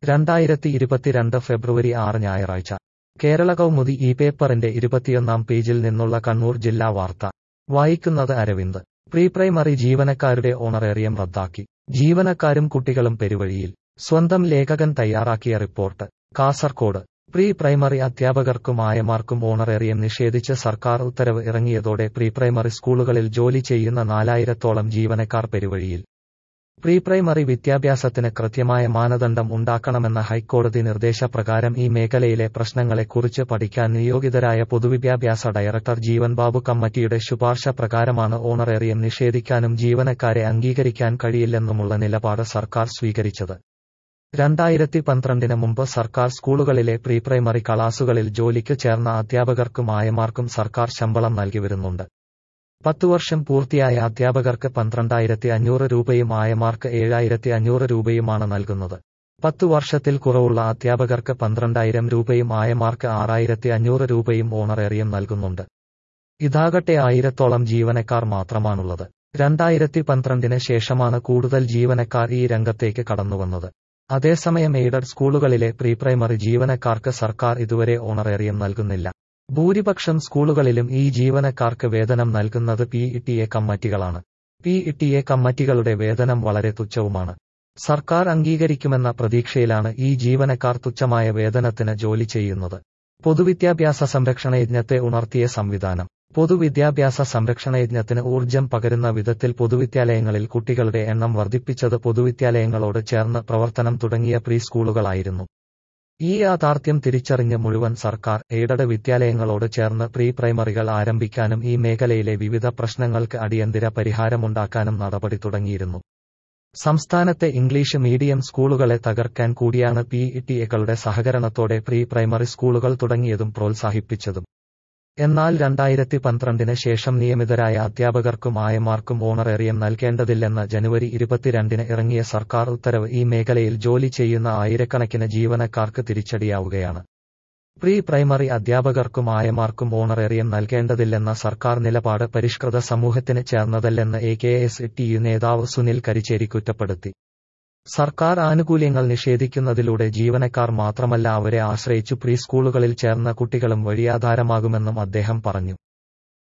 രണ്ടായിരത്തി ഇരുപത്തിരണ്ട് ഫെബ്രുവരി ആറ് ഞായറാഴ്ച കേരള കൗമുദി ഈ പേപ്പറിന്റെ ഇരുപത്തിയൊന്നാം പേജിൽ നിന്നുള്ള കണ്ണൂർ ജില്ലാ വാർത്ത വായിക്കുന്നത് അരവിന്ദ് പ്രീ പ്രൈമറി ജീവനക്കാരുടെ ഓണറേറിയം റദ്ദാക്കി ജീവനക്കാരും കുട്ടികളും പെരുവഴിയിൽ സ്വന്തം ലേഖകൻ തയ്യാറാക്കിയ റിപ്പോർട്ട് കാസർകോട് പ്രീ പ്രൈമറി അധ്യാപകർക്കും ആയമാർക്കും ഓണറേറിയം നിഷേധിച്ച് സർക്കാർ ഉത്തരവ് ഇറങ്ങിയതോടെ പ്രീ പ്രൈമറി സ്കൂളുകളിൽ ജോലി ചെയ്യുന്ന നാലായിരത്തോളം ജീവനക്കാർ പെരുവഴിയിൽ പ്രീ പ്രൈമറി വിദ്യാഭ്യാസത്തിന് കൃത്യമായ മാനദണ്ഡം ഉണ്ടാക്കണമെന്ന ഹൈക്കോടതി നിർദ്ദേശപ്രകാരം ഈ മേഖലയിലെ പ്രശ്നങ്ങളെക്കുറിച്ച് പഠിക്കാൻ നിയോഗിതരായ പൊതുവിദ്യാഭ്യാസ ഡയറക്ടർ ജീവൻ ബാബു കമ്മിറ്റിയുടെ ശുപാർശ പ്രകാരമാണ് ഓണറേറിയം നിഷേധിക്കാനും ജീവനക്കാരെ അംഗീകരിക്കാൻ കഴിയില്ലെന്നുമുള്ള നിലപാട് സർക്കാർ സ്വീകരിച്ചത് രണ്ടായിരത്തി പന്ത്രണ്ടിന് മുമ്പ് സർക്കാർ സ്കൂളുകളിലെ പ്രീ പ്രൈമറി ക്ലാസുകളിൽ ജോലിക്ക് ചേർന്ന അധ്യാപകർക്കും ആയമാർക്കും സർക്കാർ ശമ്പളം നൽകി വരുന്നുണ്ട് പത്തു വർഷം പൂർത്തിയായ അധ്യാപകർക്ക് പന്ത്രണ്ടായിരത്തി അഞ്ഞൂറ് രൂപയും ആയമാർക്ക് ഏഴായിരത്തി അഞ്ഞൂറ് രൂപയുമാണ് നൽകുന്നത് പത്തു വർഷത്തിൽ കുറവുള്ള അധ്യാപകർക്ക് പന്ത്രണ്ടായിരം രൂപയും ആയമാർക്ക് ആറായിരത്തി അഞ്ഞൂറ് രൂപയും ഓണറേറിയം നൽകുന്നുണ്ട് ഇതാകട്ടെ ആയിരത്തോളം ജീവനക്കാർ മാത്രമാണുള്ളത് രണ്ടായിരത്തി പന്ത്രണ്ടിന് ശേഷമാണ് കൂടുതൽ ജീവനക്കാർ ഈ രംഗത്തേക്ക് കടന്നുവന്നത് അതേസമയം എയ്ഡഡ് സ്കൂളുകളിലെ പ്രീ പ്രൈമറി ജീവനക്കാർക്ക് സർക്കാർ ഇതുവരെ ഓണറേറിയം നൽകുന്നില്ല ഭൂരിപക്ഷം സ്കൂളുകളിലും ഈ ജീവനക്കാർക്ക് വേതനം നൽകുന്നത് പി ഇ കമ്മിറ്റികളാണ് പി ഇ കമ്മിറ്റികളുടെ വേതനം വളരെ തുച്ഛവുമാണ് സർക്കാർ അംഗീകരിക്കുമെന്ന പ്രതീക്ഷയിലാണ് ഈ ജീവനക്കാർ തുച്ഛമായ വേതനത്തിന് ജോലി ചെയ്യുന്നത് പൊതുവിദ്യാഭ്യാസ സംരക്ഷണ യജ്ഞത്തെ ഉണർത്തിയ സംവിധാനം പൊതുവിദ്യാഭ്യാസ സംരക്ഷണ യജ്ഞത്തിന് ഊർജം പകരുന്ന വിധത്തിൽ പൊതുവിദ്യാലയങ്ങളിൽ കുട്ടികളുടെ എണ്ണം വർദ്ധിപ്പിച്ചത് പൊതുവിദ്യാലയങ്ങളോട് ചേർന്ന് പ്രവർത്തനം തുടങ്ങിയ പ്രീ സ്കൂളുകളായിരുന്നു ഈ യാഥാർത്ഥ്യം തിരിച്ചറിഞ്ഞ് മുഴുവൻ സർക്കാർ എയ്ഡഡ് വിദ്യാലയങ്ങളോട് ചേർന്ന് പ്രീ പ്രൈമറികൾ ആരംഭിക്കാനും ഈ മേഖലയിലെ വിവിധ പ്രശ്നങ്ങൾക്ക് അടിയന്തര പരിഹാരമുണ്ടാക്കാനും നടപടി തുടങ്ങിയിരുന്നു സംസ്ഥാനത്തെ ഇംഗ്ലീഷ് മീഡിയം സ്കൂളുകളെ തകർക്കാൻ കൂടിയാണ് പി ഇ സഹകരണത്തോടെ പ്രീ പ്രൈമറി സ്കൂളുകൾ തുടങ്ങിയതും പ്രോത്സാഹിപ്പിച്ചതും എന്നാൽ രണ്ടായിരത്തി പന്ത്രണ്ടിന് ശേഷം നിയമിതരായ അധ്യാപകർക്കും ആയമാർക്കും ഓണറേറിയം നൽകേണ്ടതില്ലെന്ന ജനുവരി ഇരുപത്തിരണ്ടിന് ഇറങ്ങിയ സർക്കാർ ഉത്തരവ് ഈ മേഖലയിൽ ജോലി ചെയ്യുന്ന ആയിരക്കണക്കിന് ജീവനക്കാർക്ക് തിരിച്ചടിയാവുകയാണ് പ്രീ പ്രൈമറി അധ്യാപകർക്കും ആയമാർക്കും ഓണറേറിയം നൽകേണ്ടതില്ലെന്ന സർക്കാർ നിലപാട് പരിഷ്കൃത സമൂഹത്തിന് ചേർന്നതല്ലെന്ന് A K S T U നേതാവ് സുനിൽ കരിച്ചേരി കുറ്റപ്പെടുത്തി സർക്കാർ ആനുകൂല്യങ്ങൾ നിഷേധിക്കുന്നതിലൂടെ ജീവനക്കാർ മാത്രമല്ല അവരെ ആശ്രയിച്ചു പ്രീ സ്കൂളുകളിൽ ചേർന്ന കുട്ടികളും വഴിയാധാരമാകുമെന്നും അദ്ദേഹം പറഞ്ഞു